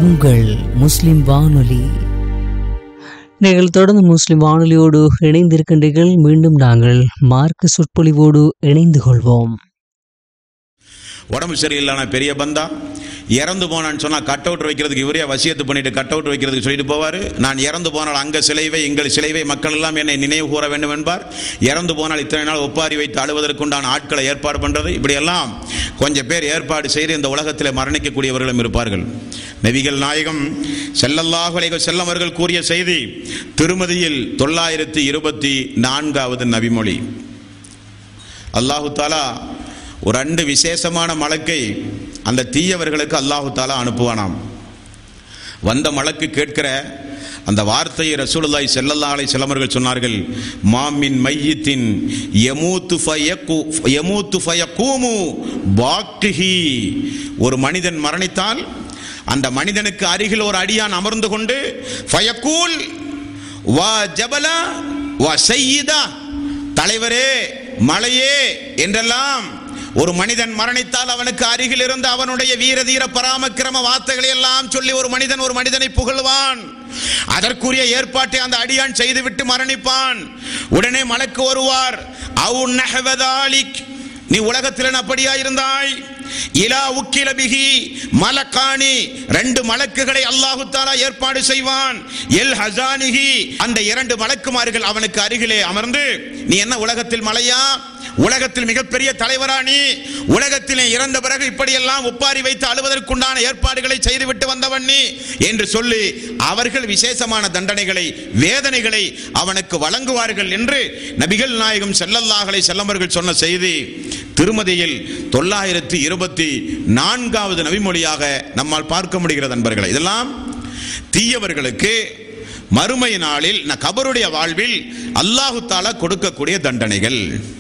உங்கள் முஸ்லிம் வானொலி நீங்கள் தொடர்ந்து முஸ்லிம் வானொலியோடு இணைந்திருக்கின்றீர்கள் மீண்டும் நாங்கள் மார்க்க சொற்பொழிவோடு இணைந்து கொள்வோம் உடம்பு சரியில்லான பெரிய பந்தா இறந்து போனான்னு சொன்னா கட் அவுட் வைக்கிறதுக்கு இவரே வசியத்து பண்ணிட்டு கட் அவுட் வைக்கிறதுக்கு சொல்லிட்டு போவார் நான் இறந்து போனால் அங்க சிலைவை எங்கள் சிலைவை மக்கள் எல்லாம் என்னை நினைவு கூற வேண்டும் என்பார் இறந்து போனால் இத்தனை நாள் ஒப்பாரி வைத்து அழுவதற்குண்டான ஆட்களை ஏற்பாடு பண்றது இப்படியெல்லாம் கொஞ்சம் பேர் ஏற்பாடு செய்து இந்த உலகத்தில் மரணிக்கக்கூடியவர்களும் இருப்பார்கள் நபிகள் நாயகம் செல்லல்லாஹு அலைஹி வஸல்லம் அவர்கள் கூறிய செய்தி திருமதியில் தொள்ளாயிரத்தி இருபத்தி நான்காவது நபிமொழி அல்லாஹு தாலா ஒரு ரெண்டு விசேஷமான மலக்கை அந்த தீயவர்களுக்கு அல்லாஹு தாலா அனுப்புவானாம் வந்த மலக்கு கேட்கிற அந்த வார்த்தையை ரசூலுல்லாஹி ஸல்லல்லாஹு அலைஹி வஸல்லம் அவர்கள் சொன்னார்கள் மாமின் மையித்தின் யமூத்து ஃபயகு யமூத்து ஃபயகூமு பாக்கிஹி ஒரு மனிதன் மரணித்தால் அந்த மனிதனுக்கு அருகில் ஒரு அடியான் அமர்ந்து கொண்டு ஃபயகூல் வா ஜபலா வா சையிதா தலைவரே மலையே என்றெல்லாம் ஒரு மனிதன் மரணித்தால் அவனுக்கு அருகில் இருந்து அவனுடைய வீர தீர பராமக்கிரம வார்த்தைகளை எல்லாம் சொல்லி ஒரு மனிதன் ஒரு மனிதனை புகழ்வான் அதற்குரிய ஏற்பாட்டை அந்த அடியான் செய்துவிட்டு மரணிப்பான் உடனே மலக்கு வருவார் அவு நஹவதாலிக் நீ உலகத்தில் அப்படியா இருந்தாய் இலா உக்கில பிகி மலக்காணி ரெண்டு மலக்குகளை அல்லாஹு தாலா ஏற்பாடு செய்வான் எல் ஹசானிஹி அந்த இரண்டு மலக்குமார்கள் அவனுக்கு அருகிலே அமர்ந்து நீ என்ன உலகத்தில் மலையா உலகத்தில் மிகப்பெரிய தலைவரா நீ உலகத்திலே இறந்த பிறகு இப்படியெல்லாம் ஒப்பாரி வைத்து அழுவதற்குண்டான ஏற்பாடுகளை செய்துவிட்டு வந்தவன் நீ என்று சொல்லி அவர்கள் விசேஷமான தண்டனைகளை வேதனைகளை அவனுக்கு வழங்குவார்கள் என்று நபிகள் நாயகம் செல்லல்லாஹலை செல்லவர்கள் சொன்ன செய்தி திருமதியில் தொள்ளாயிரத்தி இருபத்தி நான்காவது நபிமொழியாக நம்மால் பார்க்க முடிகிறது நண்பர்களை இதெல்லாம் தீயவர்களுக்கு மறுமை நாளில் ந- கபருடைய வாழ்வில் அல்லாஹு தாலா கொடுக்கக்கூடிய தண்டனைகள்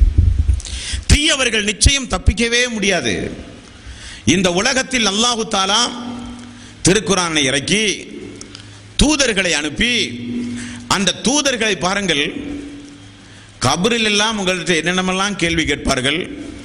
தீயவர்கள் நிச்சயம் தப்பிக்கவே முடியாது இந்த உலகத்தில் அல்லாஹு தாலா திருக்குறானை இறக்கி தூதர்களை அனுப்பி அந்த தூதர்களை பாருங்கள் கபரில் எல்லாம் உங்கள்கிட்ட என்னென்னமெல்லாம் கேள்வி கேட்பார்கள்